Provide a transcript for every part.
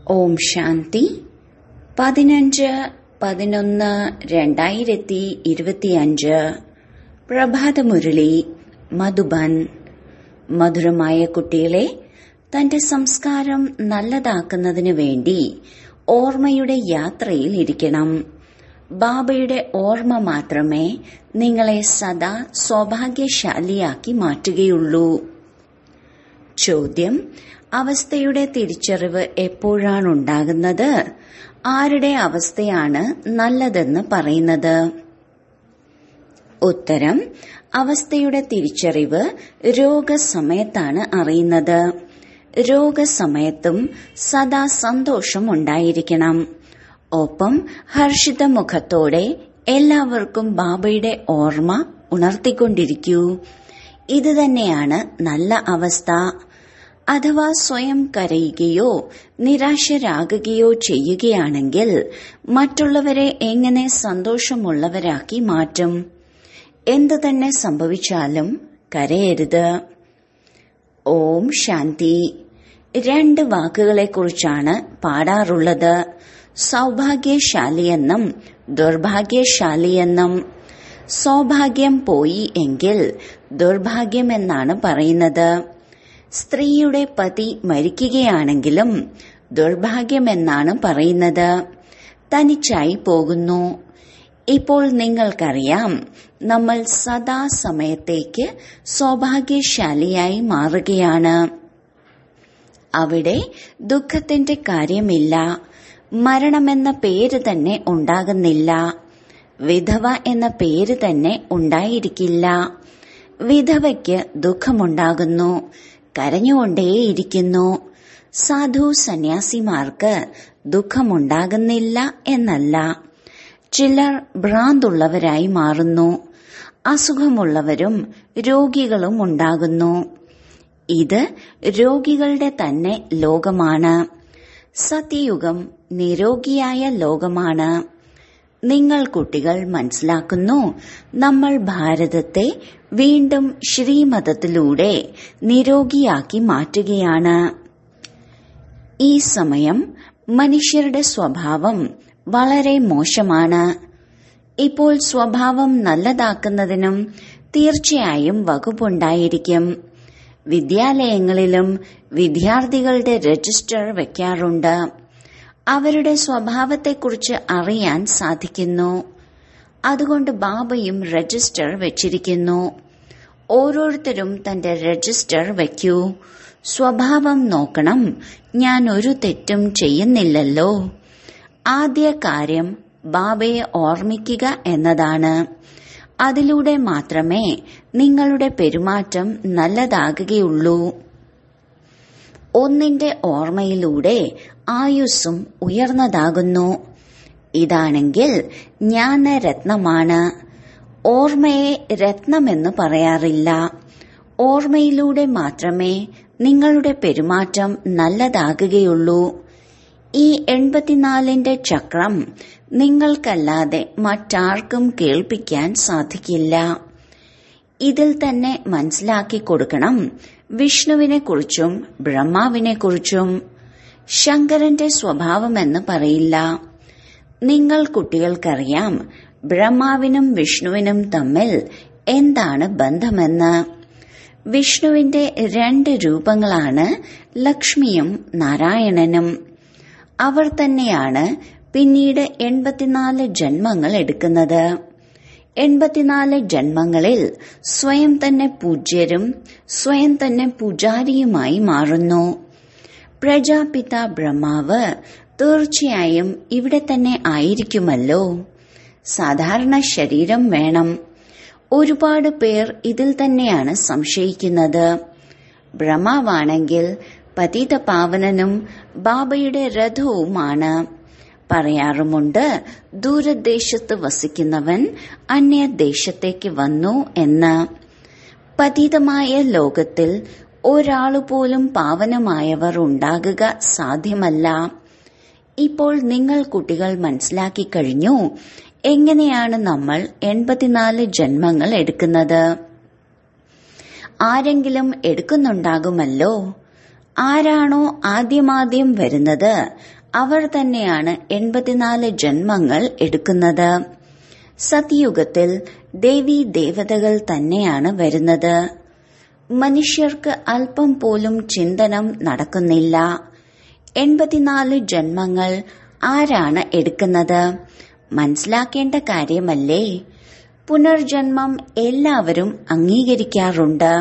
ഓം ശാന്തി പതിനഞ്ച് പതിനൊന്ന് രണ്ടായിരത്തി ഇരുപത്തിയഞ്ച് പ്രഭാതമുരളി മധുബൻ മധുരമായ കുട്ടികളെ തന്റെ സംസ്കാരം നല്ലതാക്കുന്നതിനു വേണ്ടി ഓർമ്മയുടെ യാത്രയിൽ ഇരിക്കണം ബാബയുടെ ഓർമ്മ മാത്രമേ നിങ്ങളെ സദാ സൗഭാഗ്യശാലിയാക്കി മാറ്റുകയുള്ളൂ ചോദ്യം അവസ്ഥയുടെ തിരിച്ചറിവ് എപ്പോഴാണ് ഉണ്ടാകുന്നത് ആരുടെ അവസ്ഥയാണ് നല്ലതെന്ന് പറയുന്നത് ഉത്തരം അവസ്ഥയുടെ തിരിച്ചറിവ് രോഗസമയത്താണ് അറിയുന്നത് രോഗസമയത്തും സദാ സന്തോഷം ഉണ്ടായിരിക്കണം ഒപ്പം ഹർഷിത മുഖത്തോടെ എല്ലാവർക്കും ബാബയുടെ ഓർമ്മ ഉണർത്തിക്കൊണ്ടിരിക്കൂ ഇത് തന്നെയാണ് നല്ല അവസ്ഥ അഥവാ സ്വയം കരയുകയോ നിരാശരാകുകയോ ചെയ്യുകയാണെങ്കിൽ മറ്റുള്ളവരെ എങ്ങനെ സന്തോഷമുള്ളവരാക്കി മാറ്റും എന്തു തന്നെ സംഭവിച്ചാലും കരയരുത് ഓം ശാന്തി രണ്ട് വാക്കുകളെക്കുറിച്ചാണ് പാടാറുള്ളത് സൗഭാഗ്യശാലിയെന്നും ദുർഭാഗ്യശാലിയെന്നും സൗഭാഗ്യം പോയി എങ്കിൽ ദുർഭാഗ്യമെന്നാണ് പറയുന്നത് സ്ത്രീയുടെ പതി മരിക്കുകയാണെങ്കിലും ദുർഭാഗ്യമെന്നാണ് പറയുന്നത് തനിച്ചായി പോകുന്നു ഇപ്പോൾ നിങ്ങൾക്കറിയാം നമ്മൾ സദാ സമയത്തേക്ക് സൗഭാഗ്യശാലിയായി മാറുകയാണ് അവിടെ ദുഃഖത്തിന്റെ കാര്യമില്ല മരണമെന്ന പേര് തന്നെ ഉണ്ടാകുന്നില്ല വിധവ എന്ന പേര് തന്നെ ഉണ്ടായിരിക്കില്ല വിധവയ്ക്ക് ദുഃഖമുണ്ടാകുന്നു കരഞ്ഞുകൊണ്ടേയിരിക്കുന്നു സാധു സന്യാസിമാർക്ക് ദുഃഖമുണ്ടാകുന്നില്ല എന്നല്ല ചിലർ ഭ്രാന്തുള്ളവരായി മാറുന്നു അസുഖമുള്ളവരും രോഗികളും ഉണ്ടാകുന്നു ഇത് രോഗികളുടെ തന്നെ ലോകമാണ് സത്യയുഗം നിരോഗിയായ ലോകമാണ് നിങ്ങൾ കുട്ടികൾ മനസ്സിലാക്കുന്നു നമ്മൾ ഭാരതത്തെ വീണ്ടും ശ്രീമതത്തിലൂടെ നിരോഗിയാക്കി മാറ്റുകയാണ് ഈ സമയം മനുഷ്യരുടെ സ്വഭാവം വളരെ മോശമാണ് ഇപ്പോൾ സ്വഭാവം നല്ലതാക്കുന്നതിനും തീർച്ചയായും വകുപ്പുണ്ടായിരിക്കും വിദ്യാലയങ്ങളിലും വിദ്യാർത്ഥികളുടെ രജിസ്റ്റർ വെക്കാറുണ്ട് അവരുടെ സ്വഭാവത്തെക്കുറിച്ച് അറിയാൻ സാധിക്കുന്നു അതുകൊണ്ട് ബാബയും രജിസ്റ്റർ വെച്ചിരിക്കുന്നു ഓരോരുത്തരും തന്റെ രജിസ്റ്റർ വയ്ക്കൂ സ്വഭാവം നോക്കണം ഞാൻ ഒരു തെറ്റും ചെയ്യുന്നില്ലല്ലോ ആദ്യ കാര്യം ബാബയെ ഓർമ്മിക്കുക എന്നതാണ് അതിലൂടെ മാത്രമേ നിങ്ങളുടെ പെരുമാറ്റം നല്ലതാകുകയുള്ളൂ ഒന്നിന്റെ ഓർമ്മയിലൂടെ ആയുസ്സും ഉയർന്നതാകുന്നു ഇതാണെങ്കിൽ ജ്ഞാനരത്നമാണ് ഓർമ്മയെ രത്നമെന്ന് പറയാറില്ല ഓർമ്മയിലൂടെ മാത്രമേ നിങ്ങളുടെ പെരുമാറ്റം നല്ലതാകുകയുള്ളൂ ഈ എൺപത്തിനാലിന്റെ ചക്രം നിങ്ങൾക്കല്ലാതെ മറ്റാർക്കും കേൾപ്പിക്കാൻ സാധിക്കില്ല ഇതിൽ തന്നെ മനസ്സിലാക്കി കൊടുക്കണം വിഷ്ണുവിനെ കുറിച്ചും ബ്രഹ്മാവിനെ കുറിച്ചും ശങ്കരന്റെ സ്വഭാവമെന്ന് പറയില്ല നിങ്ങൾ കുട്ടികൾക്കറിയാം ബ്രഹ്മാവിനും വിഷ്ണുവിനും തമ്മിൽ എന്താണ് ബന്ധമെന്ന് വിഷ്ണുവിന്റെ രണ്ട് രൂപങ്ങളാണ് ലക്ഷ്മിയും നാരായണനും അവർ തന്നെയാണ് പിന്നീട് എൺപത്തിനാല് ജന്മങ്ങൾ എടുക്കുന്നത് എൺപത്തിനാല് ജന്മങ്ങളിൽ സ്വയം തന്നെ പൂജ്യരും സ്വയം തന്നെ പൂജാരിയുമായി മാറുന്നു പ്രജാപിത ബ്രഹ്മാവ് തീർച്ചയായും ഇവിടെ തന്നെ ആയിരിക്കുമല്ലോ സാധാരണ ശരീരം വേണം ഒരുപാട് പേർ ഇതിൽ തന്നെയാണ് സംശയിക്കുന്നത് ബ്രഹ്മാവാണെങ്കിൽ പതിത പാവനനും ബാബയുടെ രഥവുമാണ് പറയാറുമുണ്ട് ദൂരദേശത്ത് വസിക്കുന്നവൻ അന്യദേശത്തേക്ക് വന്നു എന്ന് പതിതമായ ലോകത്തിൽ ഒരാളുപോലും പാവനമായവർ ഉണ്ടാകുക സാധ്യമല്ല ഇപ്പോൾ നിങ്ങൾ കുട്ടികൾ മനസ്സിലാക്കി കഴിഞ്ഞു എങ്ങനെയാണ് നമ്മൾ എൺപത്തിനാല് ജന്മങ്ങൾ എടുക്കുന്നത് ആരെങ്കിലും എടുക്കുന്നുണ്ടാകുമല്ലോ ആരാണോ ആദ്യമാദ്യം വരുന്നത് അവർ തന്നെയാണ് എൺപത്തിനാല് ജന്മങ്ങൾ എടുക്കുന്നത് സത്യുഗത്തിൽ ദേവി ദേവതകൾ തന്നെയാണ് വരുന്നത് മനുഷ്യർക്ക് അല്പം പോലും ചിന്തനം നടക്കുന്നില്ല എൺപത്തിനാല് ജന്മങ്ങൾ ആരാണ് എടുക്കുന്നത് മനസ്സിലാക്കേണ്ട കാര്യമല്ലേ പുനർജന്മം എല്ലാവരും അംഗീകരിക്കാറുണ്ട്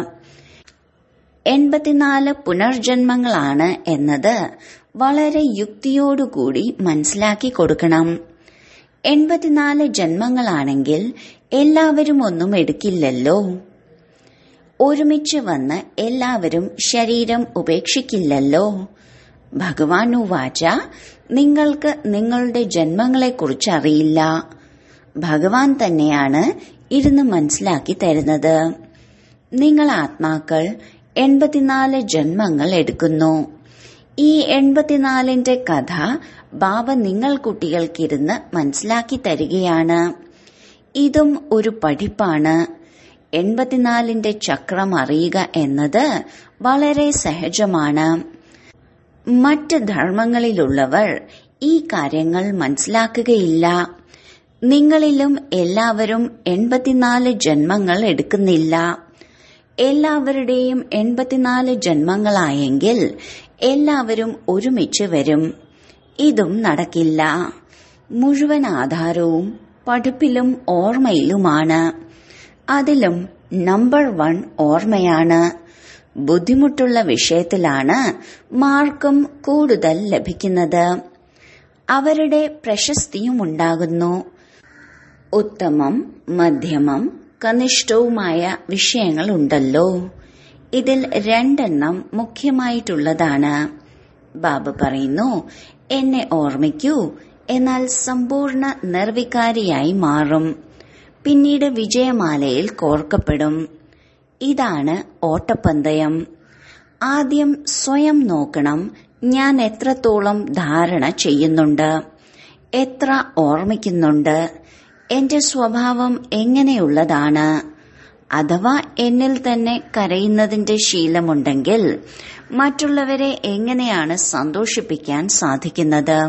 എൺപത്തിനാല് പുനർജന്മങ്ങളാണ് എന്നത് വളരെ യുക്തിയോടുകൂടി മനസ്സിലാക്കി കൊടുക്കണം എൺപത്തിനാല് ജന്മങ്ങളാണെങ്കിൽ എല്ലാവരും ഒന്നും എടുക്കില്ലല്ലോ ഒരുമിച്ച് വന്ന് എല്ലാവരും ശരീരം ഉപേക്ഷിക്കില്ലല്ലോ ഭഗവാൻ ഉവാച നിങ്ങൾക്ക് നിങ്ങളുടെ ജന്മങ്ങളെക്കുറിച്ച് അറിയില്ല ഭഗവാൻ തന്നെയാണ് ഇരുന്ന് മനസ്സിലാക്കി തരുന്നത് നിങ്ങൾ ആത്മാക്കൾ എൺപത്തിനാല് ജന്മങ്ങൾ എടുക്കുന്നു ഈ എൺപത്തിനാലിന്റെ കഥ ബാബ നിങ്ങൾ കുട്ടികൾക്കിരുന്ന് മനസ്സിലാക്കി തരികയാണ് ഇതും ഒരു പഠിപ്പാണ് എൺപത്തിനാലിന്റെ ചക്രം അറിയുക എന്നത് വളരെ സഹജമാണ് മറ്റ് ധർമ്മങ്ങളിലുള്ളവർ ഈ കാര്യങ്ങൾ മനസ്സിലാക്കുകയില്ല നിങ്ങളിലും എല്ലാവരും എൺപത്തിനാല് ജന്മങ്ങൾ എടുക്കുന്നില്ല എല്ലാവരുടെയും എൺപത്തിനാല് ജന്മങ്ങളായെങ്കിൽ എല്ലാവരും ഒരുമിച്ച് വരും ഇതും നടക്കില്ല മുഴുവൻ ആധാരവും പഠിപ്പിലും ഓർമ്മയിലുമാണ് അതിലും നമ്പർ വൺ ഓർമ്മയാണ് ബുദ്ധിമുട്ടുള്ള വിഷയത്തിലാണ് മാർക്കും കൂടുതൽ ലഭിക്കുന്നത് അവരുടെ പ്രശസ്തിയും ഉണ്ടാകുന്നു ഉത്തമം മധ്യമം കനിഷ്ഠവുമായ വിഷയങ്ങളുണ്ടല്ലോ ഇതിൽ രണ്ടെണ്ണം മുഖ്യമായിട്ടുള്ളതാണ് ബാബ പറയുന്നു എന്നെ ഓർമ്മിക്കൂ എന്നാൽ സമ്പൂർണ്ണ നിർവികാരിയായി മാറും പിന്നീട് വിജയമാലയിൽ കോർക്കപ്പെടും ഇതാണ് ഓട്ടപ്പന്തയം ആദ്യം സ്വയം നോക്കണം ഞാൻ എത്രത്തോളം ധാരണ ചെയ്യുന്നുണ്ട് എത്ര ഓർമ്മിക്കുന്നുണ്ട് എന്റെ സ്വഭാവം എങ്ങനെയുള്ളതാണ് അഥവാ എന്നിൽ തന്നെ കരയുന്നതിന്റെ ശീലമുണ്ടെങ്കിൽ മറ്റുള്ളവരെ എങ്ങനെയാണ് സന്തോഷിപ്പിക്കാൻ സാധിക്കുന്നത്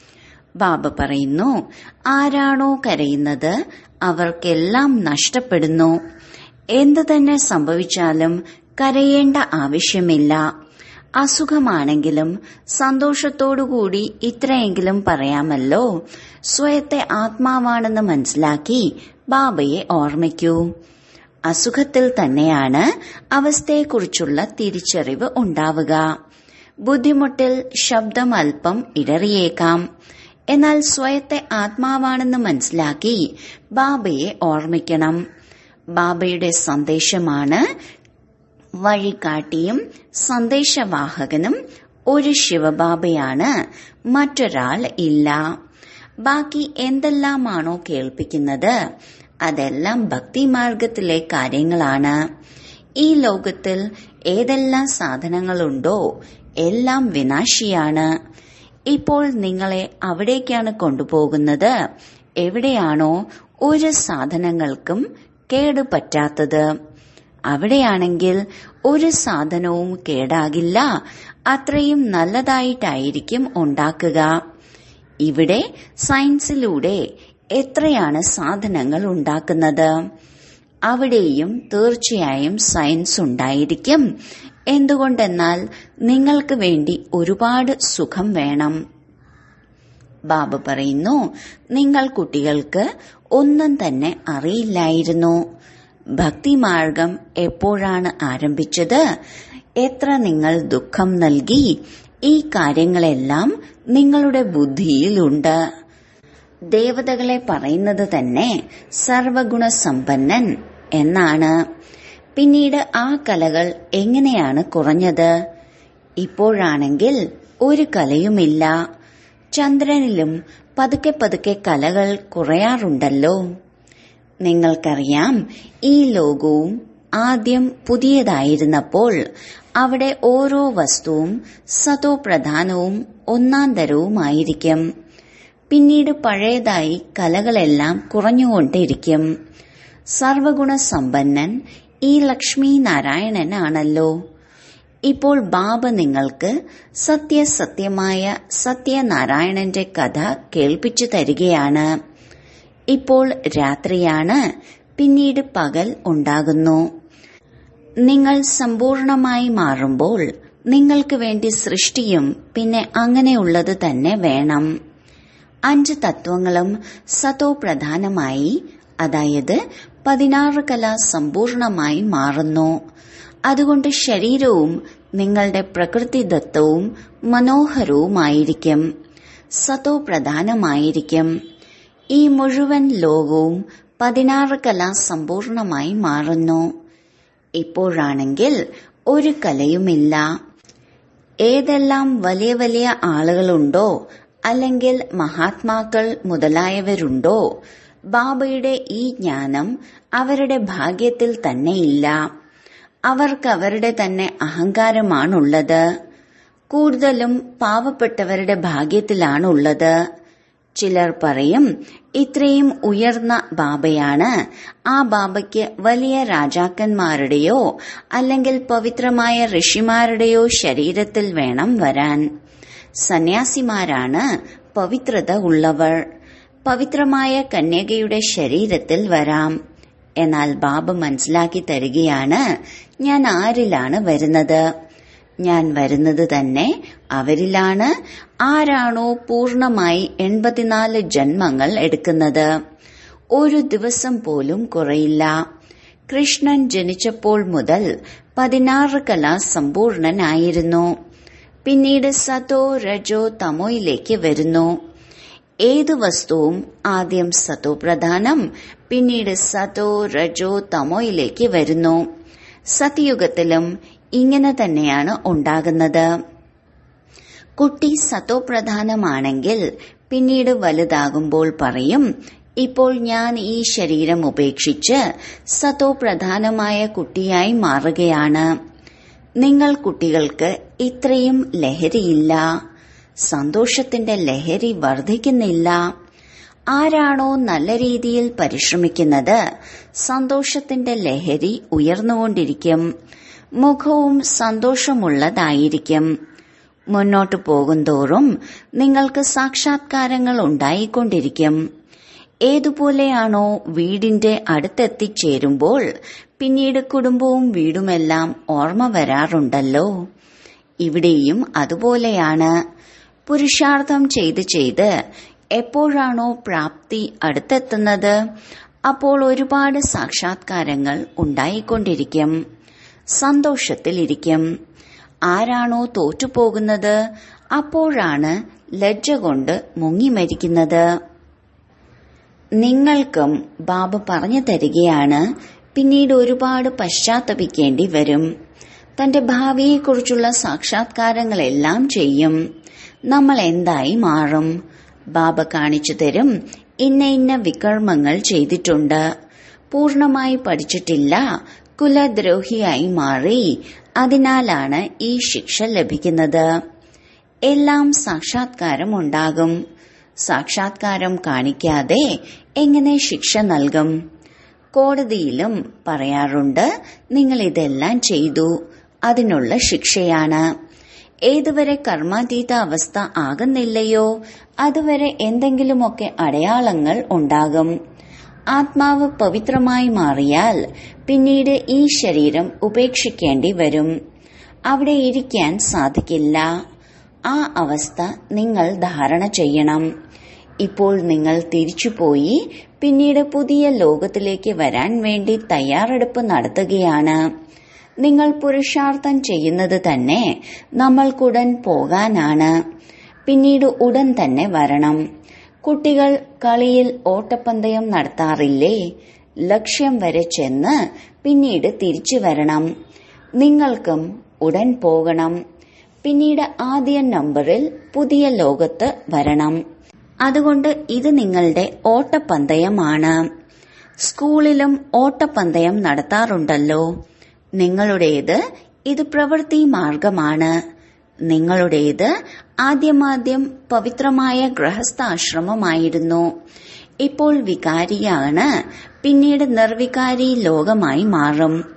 ബാബ പറയുന്നു ആരാണോ കരയുന്നത് അവർക്കെല്ലാം നഷ്ടപ്പെടുന്നു എന്തു തന്നെ സംഭവിച്ചാലും കരയേണ്ട ആവശ്യമില്ല അസുഖമാണെങ്കിലും സന്തോഷത്തോടുകൂടി ഇത്രയെങ്കിലും പറയാമല്ലോ സ്വയത്തെ ആത്മാവാണെന്ന് മനസ്സിലാക്കി ബാബയെ ഓർമ്മിക്കൂ അസുഖത്തിൽ തന്നെയാണ് അവസ്ഥയെക്കുറിച്ചുള്ള തിരിച്ചറിവ് ഉണ്ടാവുക ബുദ്ധിമുട്ടിൽ ശബ്ദം അല്പം ഇടറിയേക്കാം എന്നാൽ സ്വയത്തെ ആത്മാവാണെന്ന് മനസ്സിലാക്കി ബാബയെ ഓർമ്മിക്കണം ബാബയുടെ സന്ദേശമാണ് വഴികാട്ടിയും സന്ദേശവാഹകനും ഒരു ശിവബാബയാണ് മറ്റൊരാൾ ഇല്ല ബാക്കി എന്തെല്ലാമാണോ കേൾപ്പിക്കുന്നത് അതെല്ലാം ഭക്തിമാർഗത്തിലെ കാര്യങ്ങളാണ് ഈ ലോകത്തിൽ ഏതെല്ലാം സാധനങ്ങളുണ്ടോ എല്ലാം വിനാശിയാണ് ഇപ്പോൾ നിങ്ങളെ അവിടേക്കാണ് കൊണ്ടുപോകുന്നത് എവിടെയാണോ ഒരു സാധനങ്ങൾക്കും കേടുപറ്റാത്തത് അവിടെയാണെങ്കിൽ ഒരു സാധനവും കേടാകില്ല അത്രയും നല്ലതായിട്ടായിരിക്കും ഉണ്ടാക്കുക ഇവിടെ സയൻസിലൂടെ എത്രയാണ് സാധനങ്ങൾ ഉണ്ടാക്കുന്നത് അവിടെയും തീർച്ചയായും സയൻസ് ഉണ്ടായിരിക്കും എന്തുകൊണ്ടെന്നാൽ നിങ്ങൾക്ക് വേണ്ടി ഒരുപാട് സുഖം വേണം ബാബ പറയുന്നു നിങ്ങൾ കുട്ടികൾക്ക് ഒന്നും തന്നെ അറിയില്ലായിരുന്നു ഭക്തിമാർഗം എപ്പോഴാണ് ആരംഭിച്ചത് എത്ര നിങ്ങൾ ദുഃഖം നൽകി ഈ കാര്യങ്ങളെല്ലാം നിങ്ങളുടെ ബുദ്ധിയിലുണ്ട് ദേവതകളെ പറയുന്നത് തന്നെ സർവഗുണസമ്പന്നൻ എന്നാണ് പിന്നീട് ആ കലകൾ എങ്ങനെയാണ് കുറഞ്ഞത് ഇപ്പോഴാണെങ്കിൽ ഒരു കലയുമില്ല ചന്ദ്രനിലും പതുക്കെ പതുക്കെ കലകൾ കുറയാറുണ്ടല്ലോ നിങ്ങൾക്കറിയാം ഈ ലോകവും ആദ്യം പുതിയതായിരുന്നപ്പോൾ അവിടെ ഓരോ വസ്തുവും സതോ പ്രധാനവും ഒന്നാം തരവുമായിരിക്കും പിന്നീട് പഴയതായി കലകളെല്ലാം കുറഞ്ഞുകൊണ്ടിരിക്കും സർവഗുണ സമ്പന്നൻ ഈ ലക്ഷ്മി നാരായണനാണല്ലോ ഇപ്പോൾ ബാബ നിങ്ങൾക്ക് സത്യസത്യമായ സത്യനാരായണന്റെ കഥ കേൾപ്പിച്ചു തരികയാണ് ഇപ്പോൾ രാത്രിയാണ് പിന്നീട് പകൽ ഉണ്ടാകുന്നു നിങ്ങൾ സമ്പൂർണമായി മാറുമ്പോൾ നിങ്ങൾക്ക് വേണ്ടി സൃഷ്ടിയും പിന്നെ അങ്ങനെയുള്ളത് തന്നെ വേണം അഞ്ച് തത്വങ്ങളും സതോ പ്രധാനമായി അതായത് പതിനാറ് കല സമ്പൂർണമായി മാറുന്നു അതുകൊണ്ട് ശരീരവും നിങ്ങളുടെ പ്രകൃതിദത്തവും മനോഹരവുമായിരിക്കും സതോ പ്രധാനമായിരിക്കും ഈ മുഴുവൻ ലോകവും പതിനാറ് കല സമ്പൂർണമായി മാറുന്നു ഇപ്പോഴാണെങ്കിൽ ഒരു കലയുമില്ല ഏതെല്ലാം വലിയ വലിയ ആളുകളുണ്ടോ അല്ലെങ്കിൽ മഹാത്മാക്കൾ മുതലായവരുണ്ടോ ബാബയുടെ ഈ ജ്ഞാനം അവരുടെ ഭാഗ്യത്തിൽ തന്നെയില്ല അവർക്ക് അവരുടെ തന്നെ അഹങ്കാരമാണുള്ളത് കൂടുതലും പാവപ്പെട്ടവരുടെ ഭാഗ്യത്തിലാണുള്ളത് ചിലർ പറയും ഇത്രയും ഉയർന്ന ബാബയാണ് ആ ബാബയ്ക്ക് വലിയ രാജാക്കന്മാരുടെയോ അല്ലെങ്കിൽ പവിത്രമായ ഋഷിമാരുടെയോ ശരീരത്തിൽ വേണം വരാൻ സന്യാസിമാരാണ് പവിത്രത ഉള്ളവർ പവിത്രമായ കന്യകയുടെ ശരീരത്തിൽ വരാം എന്നാൽ ബാബ മനസ്സിലാക്കി തരികയാണ് ഞാൻ ആരിലാണ് വരുന്നത് ഞാൻ വരുന്നത് തന്നെ അവരിലാണ് ആരാണോ പൂർണമായി എൺപത്തിനാല് ജന്മങ്ങൾ എടുക്കുന്നത് ഒരു ദിവസം പോലും കുറയില്ല കൃഷ്ണൻ ജനിച്ചപ്പോൾ മുതൽ പതിനാറ് കല സമ്പൂർണനായിരുന്നു പിന്നീട് സതോ രജോ തമോയിലേക്ക് വരുന്നു ഏതു വസ്തുവും ആദ്യം സതോ പ്രധാനം പിന്നീട് സതോ രജോ തമോയിലേക്ക് വരുന്നു സത്യയുഗത്തിലും ഇങ്ങനെ തന്നെയാണ് ഉണ്ടാകുന്നത് കുട്ടി സതോ പ്രധാനമാണെങ്കിൽ പിന്നീട് വലുതാകുമ്പോൾ പറയും ഇപ്പോൾ ഞാൻ ഈ ശരീരം ഉപേക്ഷിച്ച് സതോ പ്രധാനമായ കുട്ടിയായി മാറുകയാണ് നിങ്ങൾ കുട്ടികൾക്ക് ഇത്രയും ലഹരിയില്ല സന്തോഷത്തിന്റെ ലഹരി വർദ്ധിക്കുന്നില്ല ആരാണോ നല്ല രീതിയിൽ പരിശ്രമിക്കുന്നത് സന്തോഷത്തിന്റെ ലഹരി ഉയർന്നുകൊണ്ടിരിക്കും മുഖവും സന്തോഷമുള്ളതായിരിക്കും മുന്നോട്ടു പോകുന്തോറും നിങ്ങൾക്ക് സാക്ഷാത്കാരങ്ങൾ ഉണ്ടായിക്കൊണ്ടിരിക്കും ഏതുപോലെയാണോ വീടിന്റെ അടുത്തെത്തിച്ചേരുമ്പോൾ പിന്നീട് കുടുംബവും വീടുമെല്ലാം ഓർമ്മ വരാറുണ്ടല്ലോ ഇവിടെയും അതുപോലെയാണ് പുരുഷാർത്ഥം ചെയ്ത് ചെയ്ത് എപ്പോഴാണോ പ്രാപ്തി അടുത്തെത്തുന്നത് അപ്പോൾ ഒരുപാട് സാക്ഷാത്കാരങ്ങൾ ഉണ്ടായിക്കൊണ്ടിരിക്കും സന്തോഷത്തിലിരിക്കും ആരാണോ തോറ്റുപോകുന്നത് അപ്പോഴാണ് ലജ്ജ കൊണ്ട് മുങ്ങി മരിക്കുന്നത് നിങ്ങൾക്കും ബാബ പറഞ്ഞു തരികയാണ് പിന്നീട് ഒരുപാട് പശ്ചാത്തപിക്കേണ്ടി വരും തന്റെ ഭാവിയെക്കുറിച്ചുള്ള സാക്ഷാത്കാരങ്ങളെല്ലാം ചെയ്യും നമ്മൾ എന്തായി മാറും ബാബ കാണിച്ചു തരും ഇന്ന ഇന്ന വികർമ്മങ്ങൾ ചെയ്തിട്ടുണ്ട് പൂർണമായി പഠിച്ചിട്ടില്ല കുലദ്രോഹിയായി മാറി അതിനാലാണ് ഈ ശിക്ഷ ലഭിക്കുന്നത് എല്ലാം സാക്ഷാത്കാരം ഉണ്ടാകും സാക്ഷാത്കാരം കാണിക്കാതെ എങ്ങനെ ശിക്ഷ നൽകും കോടതിയിലും പറയാറുണ്ട് നിങ്ങൾ ഇതെല്ലാം ചെയ്തു അതിനുള്ള ശിക്ഷയാണ് ഏതുവരെ കർമാതീത അവസ്ഥ ആകുന്നില്ലയോ അതുവരെ എന്തെങ്കിലുമൊക്കെ അടയാളങ്ങൾ ഉണ്ടാകും ആത്മാവ് പവിത്രമായി മാറിയാൽ പിന്നീട് ഈ ശരീരം ഉപേക്ഷിക്കേണ്ടി വരും അവിടെ ഇരിക്കാൻ സാധിക്കില്ല ആ അവസ്ഥ നിങ്ങൾ ധാരണ ചെയ്യണം ഇപ്പോൾ നിങ്ങൾ തിരിച്ചുപോയി പിന്നീട് പുതിയ ലോകത്തിലേക്ക് വരാൻ വേണ്ടി തയ്യാറെടുപ്പ് നടത്തുകയാണ് നിങ്ങൾ പുരുഷാർത്ഥം ചെയ്യുന്നത് തന്നെ നമ്മൾക്കുടൻ പോകാനാണ് പിന്നീട് ഉടൻ തന്നെ വരണം കുട്ടികൾ കളിയിൽ ഓട്ടപ്പന്തയം നടത്താറില്ലേ ലക്ഷ്യം വരെ ചെന്ന് പിന്നീട് തിരിച്ചു വരണം നിങ്ങൾക്കും ഉടൻ പോകണം പിന്നീട് ആദ്യ നമ്പറിൽ പുതിയ ലോകത്ത് വരണം അതുകൊണ്ട് ഇത് നിങ്ങളുടെ ഓട്ടപ്പന്തയമാണ് സ്കൂളിലും ഓട്ടപ്പന്തയം നടത്താറുണ്ടല്ലോ നിങ്ങളുടേത് ഇത് പ്രവൃത്തി മാർഗമാണ് നിങ്ങളുടേത് ആദ്യമാദ്യം പവിത്രമായ ഗൃഹസ്ഥാശ്രമമായിരുന്നു ഇപ്പോൾ വികാരിയാണ് പിന്നീട് നിർവികാരി ലോകമായി മാറും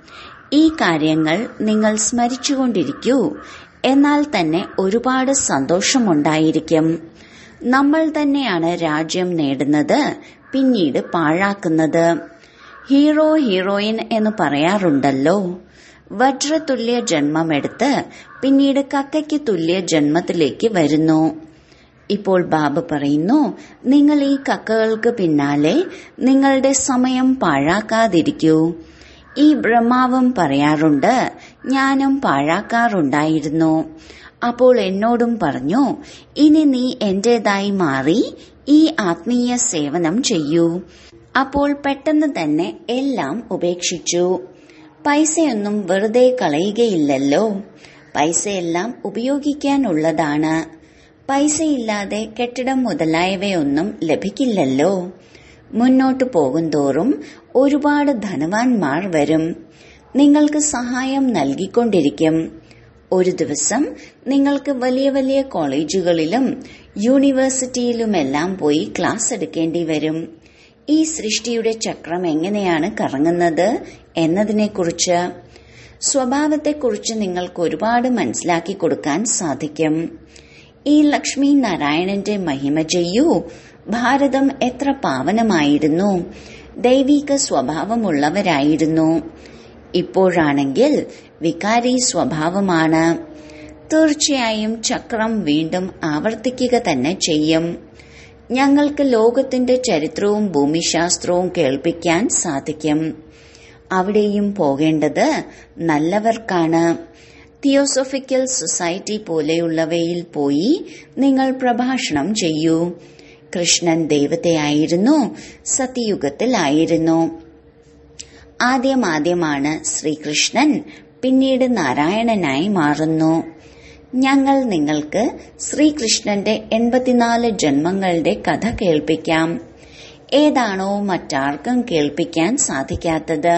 ഈ കാര്യങ്ങൾ നിങ്ങൾ സ്മരിച്ചുകൊണ്ടിരിക്കൂ എന്നാൽ തന്നെ ഒരുപാട് സന്തോഷമുണ്ടായിരിക്കും നമ്മൾ തന്നെയാണ് രാജ്യം നേടുന്നത് പിന്നീട് പാഴാക്കുന്നത് ഹീറോ ഹീറോയിൻ എന്ന് പറയാറുണ്ടല്ലോ വജ്രതുല്യ ജന്മമെടുത്ത് പിന്നീട് കക്കയ്ക്ക് തുല്യ ജന്മത്തിലേക്ക് വരുന്നു ഇപ്പോൾ ബാബ പറയുന്നു നിങ്ങൾ ഈ കക്കകൾക്ക് പിന്നാലെ നിങ്ങളുടെ സമയം പാഴാക്കാതിരിക്കൂ ഈ ബ്രഹ്മാവും പറയാറുണ്ട് ഞാനും പാഴാക്കാറുണ്ടായിരുന്നു അപ്പോൾ എന്നോടും പറഞ്ഞു ഇനി നീ എന്റേതായി മാറി ഈ ആത്മീയ സേവനം ചെയ്യൂ അപ്പോൾ പെട്ടെന്ന് തന്നെ എല്ലാം ഉപേക്ഷിച്ചു പൈസയൊന്നും വെറുതെ കളയുകയില്ലല്ലോ പൈസയെല്ലാം ഉപയോഗിക്കാനുള്ളതാണ് പൈസയില്ലാതെ കെട്ടിടം മുതലായവയൊന്നും ലഭിക്കില്ലല്ലോ മുന്നോട്ടു പോകുന്തോറും ഒരുപാട് ധനവാന്മാർ വരും നിങ്ങൾക്ക് സഹായം നൽകിക്കൊണ്ടിരിക്കും ഒരു ദിവസം നിങ്ങൾക്ക് വലിയ വലിയ കോളേജുകളിലും യൂണിവേഴ്സിറ്റിയിലുമെല്ലാം പോയി ക്ലാസ് എടുക്കേണ്ടി വരും ഈ സൃഷ്ടിയുടെ ചക്രം എങ്ങനെയാണ് കറങ്ങുന്നത് എന്നതിനെക്കുറിച്ച് സ്വഭാവത്തെക്കുറിച്ച് നിങ്ങൾക്ക് ഒരുപാട് മനസ്സിലാക്കി കൊടുക്കാൻ സാധിക്കും ഈ ലക്ഷ്മി നാരായണന്റെ മഹിമ ചെയ്യൂ ഭാരതം എത്ര പാവനമായിരുന്നു ദൈവിക സ്വഭാവമുള്ളവരായിരുന്നു ഇപ്പോഴാണെങ്കിൽ വികാരി സ്വഭാവമാണ് തീർച്ചയായും ചക്രം വീണ്ടും ആവർത്തിക്കുക തന്നെ ചെയ്യും ഞങ്ങൾക്ക് ലോകത്തിന്റെ ചരിത്രവും ഭൂമിശാസ്ത്രവും കേൾപ്പിക്കാൻ സാധിക്കും അവിടെയും പോകേണ്ടത് നല്ലവർക്കാണ് തിയോസോഫിക്കൽ സൊസൈറ്റി പോലെയുള്ളവയിൽ പോയി നിങ്ങൾ പ്രഭാഷണം ചെയ്യൂ കൃഷ്ണൻ ദൈവത്തെയായിരുന്നു സത്യയുഗത്തിലായിരുന്നു ആദ്യമാദ്യമാണ് ശ്രീകൃഷ്ണൻ പിന്നീട് നാരായണനായി മാറുന്നു ഞങ്ങൾ നിങ്ങൾക്ക് ശ്രീകൃഷ്ണന്റെ എൺപത്തിനാല് ജന്മങ്ങളുടെ കഥ കേൾപ്പിക്കാം ഏതാണോ മറ്റാർക്കും കേൾപ്പിക്കാൻ സാധിക്കാത്തത്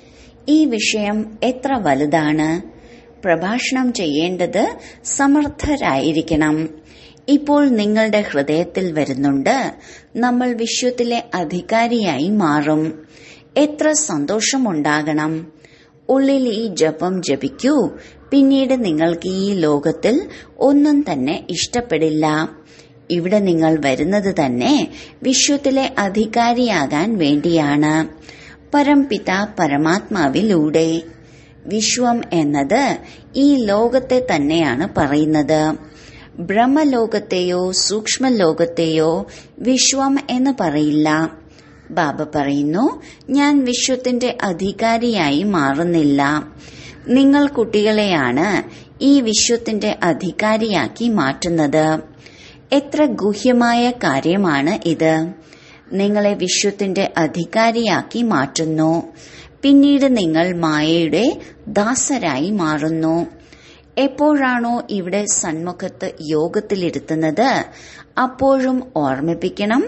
ഈ വിഷയം എത്ര വലുതാണ് പ്രഭാഷണം ചെയ്യേണ്ടത് സമർത്ഥരായിരിക്കണം ഇപ്പോൾ നിങ്ങളുടെ ഹൃദയത്തിൽ വരുന്നുണ്ട് നമ്മൾ വിശ്വത്തിലെ അധികാരിയായി മാറും എത്ര സന്തോഷമുണ്ടാകണം ഉള്ളിൽ ഈ ജപം ജപിക്കൂ പിന്നീട് നിങ്ങൾക്ക് ഈ ലോകത്തിൽ ഒന്നും തന്നെ ഇഷ്ടപ്പെടില്ല ഇവിടെ നിങ്ങൾ വരുന്നത് തന്നെ വിശ്വത്തിലെ അധികാരിയാകാൻ വേണ്ടിയാണ് പരംപിത പരമാത്മാവിലൂടെ വിശ്വം എന്നത് ഈ ലോകത്തെ തന്നെയാണ് പറയുന്നത് ബ്രഹ്മലോകത്തെയോ സൂക്ഷ്മലോകത്തെയോ വിശ്വം എന്ന് പറയില്ല ബാബ പറയുന്നു ഞാൻ വിശ്വത്തിന്റെ അധികാരിയായി മാറുന്നില്ല നിങ്ങൾ കുട്ടികളെയാണ് ഈ വിശ്വത്തിന്റെ അധികാരിയാക്കി മാറ്റുന്നത് എത്ര ഗുഹ്യമായ കാര്യമാണ് ഇത് നിങ്ങളെ വിശ്വത്തിന്റെ അധികാരിയാക്കി മാറ്റുന്നു പിന്നീട് നിങ്ങൾ മായയുടെ ദാസരായി മാറുന്നു എപ്പോഴാണോ ഇവിടെ സന്മുഖത്ത് യോഗത്തിലിരുത്തുന്നത് അപ്പോഴും ഓർമ്മിപ്പിക്കണം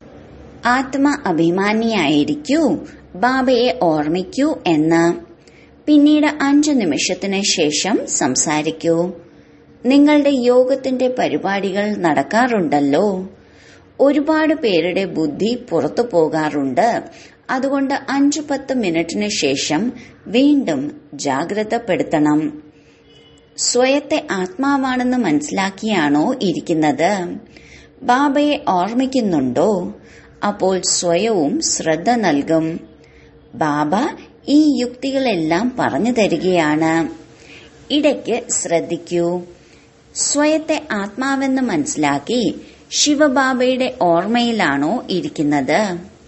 ആത്മ അഭിമാനിയായിരിക്കൂ ബാബയെ ഓർമ്മിക്കൂ എന്ന് പിന്നീട് അഞ്ചു നിമിഷത്തിന് ശേഷം സംസാരിക്കൂ നിങ്ങളുടെ യോഗത്തിന്റെ പരിപാടികൾ നടക്കാറുണ്ടല്ലോ ഒരുപാട് പേരുടെ ബുദ്ധി പുറത്തു പോകാറുണ്ട് അതുകൊണ്ട് അഞ്ചു പത്ത് മിനിറ്റിന് ശേഷം വീണ്ടും ജാഗ്രതപ്പെടുത്തണം സ്വയത്തെ ആത്മാവാണെന്ന് മനസ്സിലാക്കിയാണോ ഇരിക്കുന്നത് ബാബയെ ഓർമ്മിക്കുന്നുണ്ടോ അപ്പോൾ സ്വയവും ശ്രദ്ധ നൽകും ബാബ ഈ യുക്തികളെല്ലാം പറഞ്ഞു തരികയാണ് ഇടയ്ക്ക് ശ്രദ്ധിക്കൂ സ്വയത്തെ ആത്മാവെന്ന് മനസ്സിലാക്കി ശിവബാബയുടെ ഓർമ്മയിലാണോ ഇരിക്കുന്നത്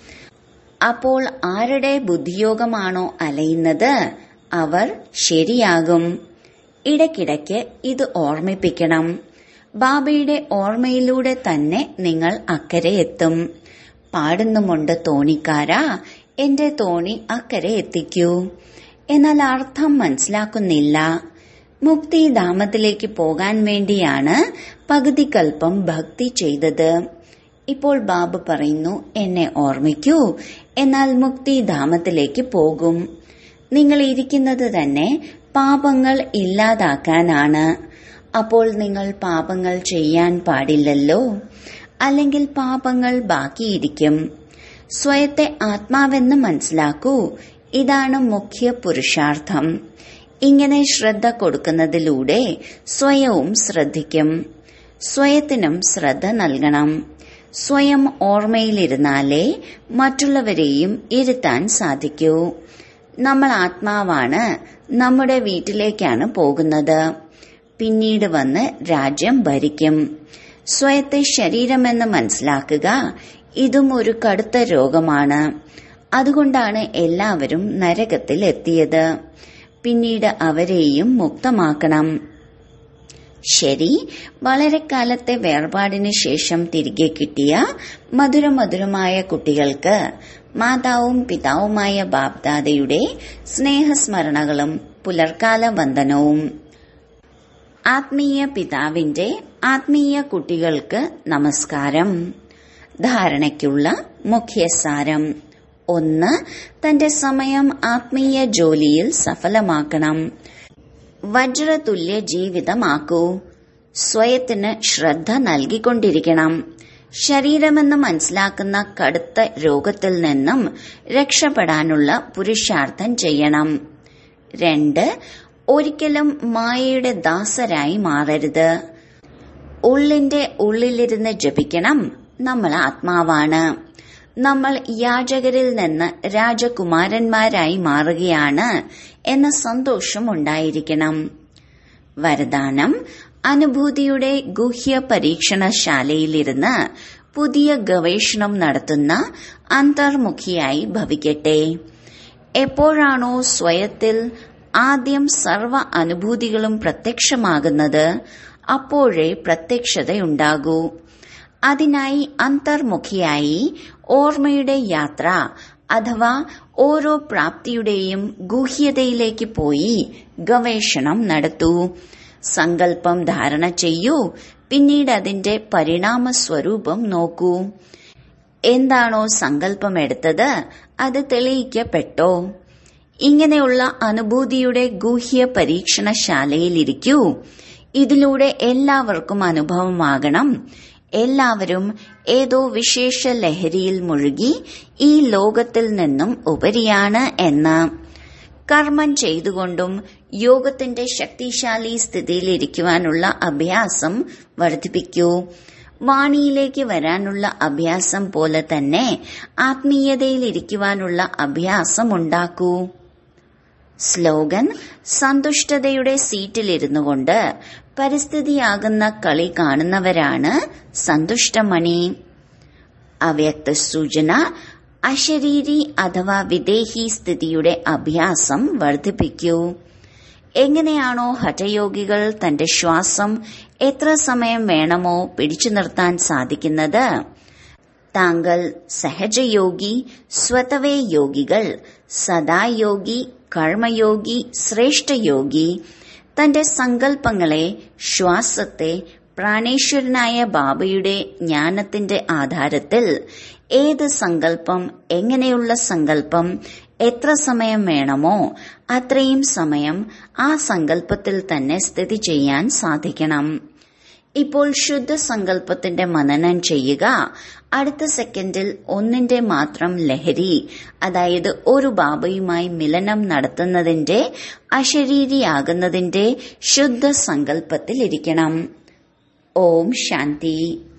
അപ്പോൾ ആരുടെ ബുദ്ധിയോഗമാണോ അലയുന്നത് അവർ ശരിയാകും ഇടയ്ക്കിടയ്ക്ക് ഇത് ഓർമ്മിപ്പിക്കണം ബാബയുടെ ഓർമ്മയിലൂടെ തന്നെ നിങ്ങൾ അക്കരെ എത്തും പാടുന്നുമുണ്ട് തോണിക്കാരാ എന്റെ തോണി അക്കരെ എത്തിക്കൂ എന്നാൽ അർത്ഥം മനസ്സിലാക്കുന്നില്ല മുക്തിധാമത്തിലേക്ക് പോകാൻ വേണ്ടിയാണ് പകുതി കൽപ്പം ഭക്തി ചെയ്തത് ഇപ്പോൾ ബാബു പറയുന്നു എന്നെ ഓർമ്മിക്കൂ എന്നാൽ മുക്തിധാമത്തിലേക്ക് പോകും നിങ്ങൾ ഇരിക്കുന്നത് തന്നെ പാപങ്ങൾ ഇല്ലാതാക്കാനാണ് അപ്പോൾ നിങ്ങൾ പാപങ്ങൾ ചെയ്യാൻ പാടില്ലല്ലോ അല്ലെങ്കിൽ പാപങ്ങൾ ബാക്കിയിരിക്കും സ്വയത്തെ ആത്മാവെന്ന് മനസ്സിലാക്കൂ ഇതാണ് മുഖ്യ പുരുഷാർത്ഥം ഇങ്ങനെ ശ്രദ്ധ കൊടുക്കുന്നതിലൂടെ സ്വയവും ശ്രദ്ധിക്കും സ്വയത്തിനും ശ്രദ്ധ നൽകണം സ്വയം ഓർമ്മയിലിരുന്നാലേ മറ്റുള്ളവരെയും ഇരുത്താൻ സാധിക്കൂ നമ്മൾ ആത്മാവാണ് നമ്മുടെ വീട്ടിലേക്കാണ് പോകുന്നത് പിന്നീട് വന്ന് രാജ്യം ഭരിക്കും സ്വയത്തെ ശരീരമെന്ന് മനസ്സിലാക്കുക ഇതും ഒരു കടുത്ത രോഗമാണ് അതുകൊണ്ടാണ് എല്ലാവരും നരകത്തിൽ എത്തിയത് പിന്നീട് അവരെയും മുക്തമാക്കണം ശരി വളരെ കാലത്തെ വേർപാടിന് ശേഷം തിരികെ കിട്ടിയ മധുരമധുരമായ കുട്ടികൾക്ക് മാതാവും പിതാവുമായ ബാബ്ദാദയുടെ സ്നേഹസ്മരണകളും പുലർക്കാല വന്ദനവും ആത്മീയ പിതാവിന്റെ ആത്മീയ കുട്ടികൾക്ക് നമസ്കാരം ധാരണയ്ക്കുള്ള മുഖ്യസാരം ഒന്ന് തന്റെ സമയം ആത്മീയ ജോലിയിൽ സഫലമാക്കണം വജ്രതുല്യ ജീവിതമാക്കൂ സ്വയത്തിന് ശ്രദ്ധ നൽകിക്കൊണ്ടിരിക്കണം ശരീരമെന്ന് മനസ്സിലാക്കുന്ന കടുത്ത രോഗത്തിൽ നിന്നും രക്ഷപ്പെടാനുള്ള പുരുഷാർത്ഥം ചെയ്യണം രണ്ട് ഒരിക്കലും മായയുടെ ദാസരായി മാറരുത് ഉള്ളിന്റെ ഉള്ളിലിരുന്ന് ജപിക്കണം നമ്മൾ ആത്മാവാണ് നമ്മൾ യാചകരിൽ നിന്ന് രാജകുമാരന്മാരായി മാറുകയാണ് എന്ന സന്തോഷം ഉണ്ടായിരിക്കണം വരദാനം അനുഭൂതിയുടെ ഗുഹ്യ പരീക്ഷണശാലയിലിരുന്ന് പുതിയ ഗവേഷണം നടത്തുന്ന അന്തർമുഖിയായി ഭവിക്കട്ടെ എപ്പോഴാണോ സ്വയത്തിൽ ആദ്യം സർവ അനുഭൂതികളും പ്രത്യക്ഷമാകുന്നത് അപ്പോഴേ പ്രത്യക്ഷതയുണ്ടാകൂ അതിനായി അന്തർമുഖിയായി ഓർമ്മയുടെ യാത്ര അഥവാ ഓരോ പ്രാപ്തിയുടെയും ഗൂഹ്യതയിലേക്ക് പോയി ഗവേഷണം നടത്തൂ സങ്കല്പം ധാരണ ചെയ്യൂ പിന്നീട് അതിന്റെ പരിണാമ സ്വരൂപം നോക്കൂ എന്താണോ സങ്കല്പം എടുത്തത് അത് തെളിയിക്കപ്പെട്ടോ ഇങ്ങനെയുള്ള അനുഭൂതിയുടെ ഗൂഹ്യ പരീക്ഷണശാലയിലിരിക്കൂ ഇതിലൂടെ എല്ലാവർക്കും അനുഭവമാകണം എല്ലാവരും ഏതോ വിശേഷ ലഹരിയിൽ മുഴുകി ഈ ലോകത്തിൽ നിന്നും ഉപരിയാണ് എന്ന് കർമ്മം ചെയ്തുകൊണ്ടും യോഗത്തിന്റെ ശക്തിശാലി സ്ഥിതിയിലിരിക്കുവാനുള്ള അഭ്യാസം വർദ്ധിപ്പിക്കൂ വാണിയിലേക്ക് വരാനുള്ള അഭ്യാസം പോലെ തന്നെ ആത്മീയതയിലിരിക്കുവാനുള്ള അഭ്യാസം ഉണ്ടാക്കൂ സ്ലോഗൻ സന്തുഷ്ടതയുടെ സീറ്റിലിരുന്നു കൊണ്ട് പരിസ്ഥിതിയാകുന്ന കളി കാണുന്നവരാണ് സന്തുഷ്ടമണി അവ്യക്ത സൂചന അശരീരി അഥവാ വിദേഹി സ്ഥിതിയുടെ അഭ്യാസം വർദ്ധിപ്പിക്കൂ എങ്ങനെയാണോ ഹഠയോഗികൾ തന്റെ ശ്വാസം എത്ര സമയം വേണമോ പിടിച്ചു നിർത്താൻ സാധിക്കുന്നത് താങ്കൾ സഹജയോഗി സ്വതവേ യോഗികൾ സദായോഗി കർമ്മയോഗി ശ്രേഷ്ഠയോഗി തന്റെ സങ്കല്പങ്ങളെ ശ്വാസത്തെ പ്രാണേശ്വരനായ ബാബയുടെ ജ്ഞാനത്തിന്റെ ആധാരത്തിൽ ഏത് സങ്കല്പം എങ്ങനെയുള്ള സങ്കല്പം എത്ര സമയം വേണമോ അത്രയും സമയം ആ സങ്കല്പത്തിൽ തന്നെ സ്ഥിതി ചെയ്യാൻ സാധിക്കണം ഇപ്പോൾ ശുദ്ധ സങ്കല്പത്തിന്റെ മനനം ചെയ്യുക അടുത്ത സെക്കൻഡിൽ ഒന്നിന്റെ മാത്രം ലഹരി അതായത് ഒരു ബാബയുമായി മിലനം നടത്തുന്നതിന്റെ അശരീരിയാകുന്നതിന്റെ ശുദ്ധ സങ്കല്പത്തിലിരിക്കണം ഓം ശാന്തി